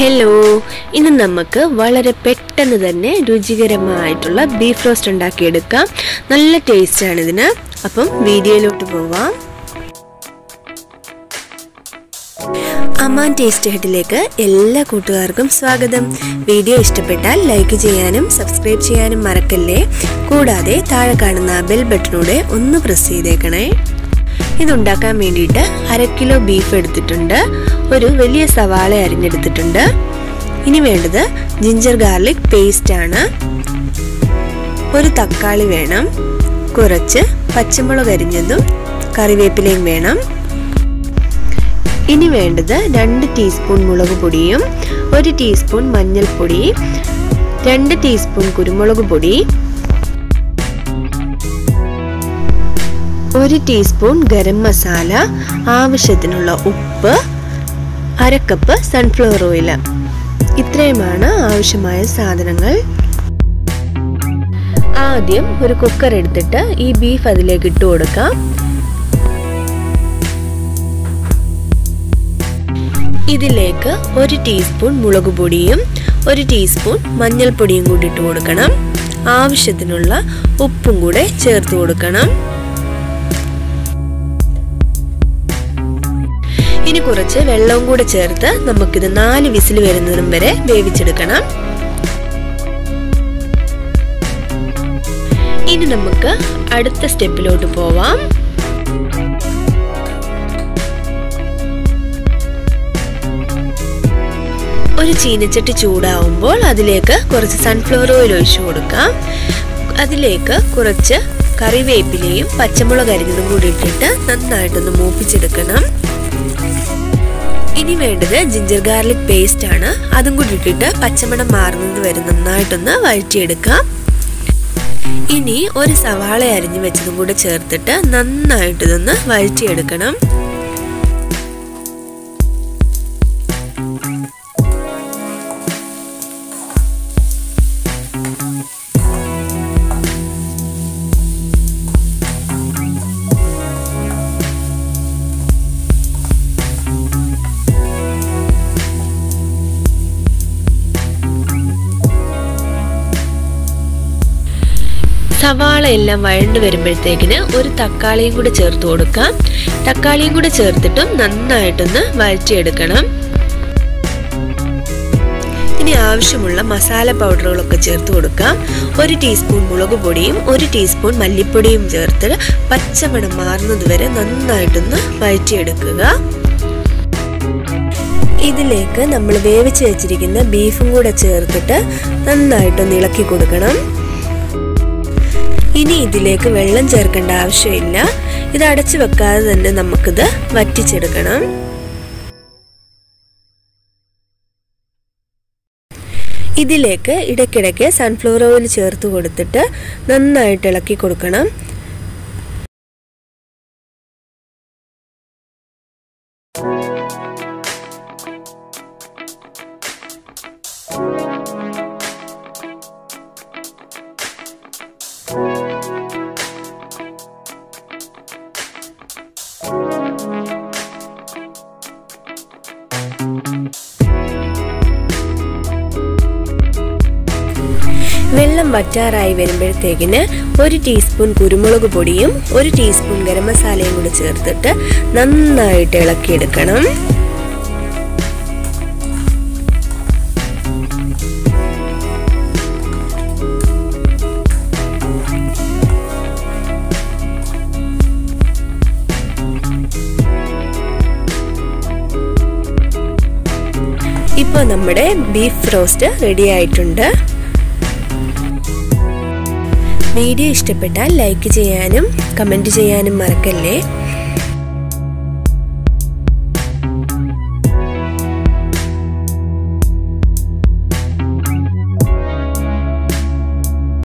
hello ഇന്ന് നമുക്ക് വളരെ പെട്ടെന്ന് തന്നെ രുചികരമായിട്ടുള്ള ബീഫ് റോസ്റ്റ് ഉണ്ടാക്കിയെടുക്കാം നല്ല ടേസ്റ്റാണ് ഇതിന് അപ്പം വീഡിയോയിലോട്ട് പോവാം അമാൻ ടേസ്റ്റ് ഹെഡിലേക്ക് എല്ലാ കൂട്ടുകാർക്കും സ്വാഗതം വീഡിയോ ഇഷ്ടപ്പെട്ടാൽ ലൈക്ക് ചെയ്യാനും സബ്സ്ക്രൈബ് ചെയ്യാനും മറക്കല്ലേ കൂടാതെ താഴെ കാണുന്ന ബെൽ ബട്ടണൂടെ ഒന്ന് പ്രസ് ചെയ്തേക്കണേ ഇതുണ്ടാക്കാൻ വേണ്ടിയിട്ട് അര കിലോ ബീഫ് എടുത്തിട്ടുണ്ട് ഒരു വലിയ സവാള അരിഞ്ഞെടുത്തിട്ടുണ്ട് ഇനി വേണ്ടത് ജിഞ്ചർ ഗാർലിക് പേസ്റ്റ് ആണ് ഒരു തക്കാളി വേണം കുറച്ച് പച്ചമുളക് അരിഞ്ഞതും കറിവേപ്പിലയും വേണം ഇനി വേണ്ടത് രണ്ട് ടീസ്പൂൺ മുളക് പൊടിയും ഒരു ടീസ്പൂൺ മഞ്ഞൾപ്പൊടി രണ്ട് ടീസ്പൂൺ കുരുമുളക് പൊടി ഒരു ടീസ്പൂൺ ഗരം മസാല ആവശ്യത്തിനുള്ള ഉപ്പ് അരക്കപ്പ് സൺഫ്ലവർ ഓയിൽ ഇത്രയുമാണ് ആവശ്യമായ സാധനങ്ങൾ ആദ്യം ഒരു കുക്കർ എടുത്തിട്ട് ഈ ബീഫ് അതിലേക്ക് ഇട്ട് കൊടുക്കാം ഇതിലേക്ക് ഒരു ടീസ്പൂൺ മുളക് പൊടിയും ഒരു ടീസ്പൂൺ മഞ്ഞൾപ്പൊടിയും കൂടി ഇട്ട് കൊടുക്കണം ആവശ്യത്തിനുള്ള ഉപ്പും കൂടെ ചേർത്ത് കൊടുക്കണം ഇനി കുറച്ച് വെള്ളവും കൂടെ ചേർത്ത് നമുക്കിത് നാല് വിസിൽ വരുന്നതും വരെ വേവിച്ചെടുക്കണം ഇനി നമുക്ക് അടുത്ത സ്റ്റെപ്പിലോട്ട് പോവാം ഒരു ചീനച്ചട്ടി ചൂടാവുമ്പോൾ അതിലേക്ക് കുറച്ച് സൺഫ്ലവർ ഓയിൽ ഒഴിച്ചു കൊടുക്കാം അതിലേക്ക് കുറച്ച് കറിവേപ്പിലയും പച്ചമുളക് അരിഞ്ഞതും കൂടി ഇട്ടിട്ട് നന്നായിട്ടൊന്ന് മൂപ്പിച്ചെടുക്കണം ഇനി വേണ്ടത് ജിഞ്ചർ ഗാർലിക് പേസ്റ്റ് ആണ് അതും കൂടി ഇട്ടിട്ട് പച്ചമണം മാറുന്നത് വരെ നന്നായിട്ടൊന്ന് വഴറ്റിയെടുക്കാം ഇനി ഒരു സവാള അരിഞ്ഞു വെച്ചതും കൂടെ ചേർത്തിട്ട് നന്നായിട്ട് ഇതൊന്ന് വഴറ്റിയെടുക്കണം സവാള എല്ലാം വഴണ്ട് വരുമ്പോഴത്തേക്കിന് ഒരു തക്കാളിയും കൂടെ ചേർത്ത് കൊടുക്കാം തക്കാളിയും കൂടെ ചേർത്തിട്ടും നന്നായിട്ടൊന്ന് വഴറ്റിയെടുക്കണം ഇനി ആവശ്യമുള്ള മസാല പൗഡറുകളൊക്കെ ചേർത്ത് കൊടുക്കാം ഒരു ടീസ്പൂൺ മുളക് പൊടിയും ഒരു ടീസ്പൂൺ മല്ലിപ്പൊടിയും ചേർത്ത് പച്ചമണം മാറുന്നത് വരെ നന്നായിട്ടൊന്ന് വഴറ്റിയെടുക്കുക ഇതിലേക്ക് നമ്മൾ വേവിച്ച് വെച്ചിരിക്കുന്ന ബീഫും കൂടെ ചേർത്തിട്ട് നന്നായിട്ടൊന്ന് ഇളക്കി കൊടുക്കണം ഇനി ഇതിലേക്ക് വെള്ളം ചേർക്കേണ്ട ആവശ്യമില്ല ഇത് അടച്ചു വെക്കാതെ തന്നെ നമുക്കിത് വറ്റിച്ചെടുക്കണം ഇതിലേക്ക് ഇടയ്ക്കിടയ്ക്ക് സൺഫ്ലവർ ഓയിൽ ചേർത്ത് കൊടുത്തിട്ട് നന്നായിട്ട് ഇളക്കി കൊടുക്കണം വെള്ളം വറ്റാറായി വരുമ്പോഴത്തേക്കിന് ഒരു ടീസ്പൂൺ കുരുമുളക് പൊടിയും ഒരു ടീസ്പൂൺ ഗരം മസാലയും കൂടി ചേർത്തിട്ട് നന്നായിട്ട് ഇളക്കിയെടുക്കണം ഇപ്പോൾ നമ്മുടെ ബീഫ് റോസ്റ്റ് റെഡി ആയിട്ടുണ്ട് വീഡിയോ ഇഷ്ടപ്പെട്ടാൽ ലൈക്ക് ചെയ്യാനും കമൻറ്റ് ചെയ്യാനും മറക്കല്ലേ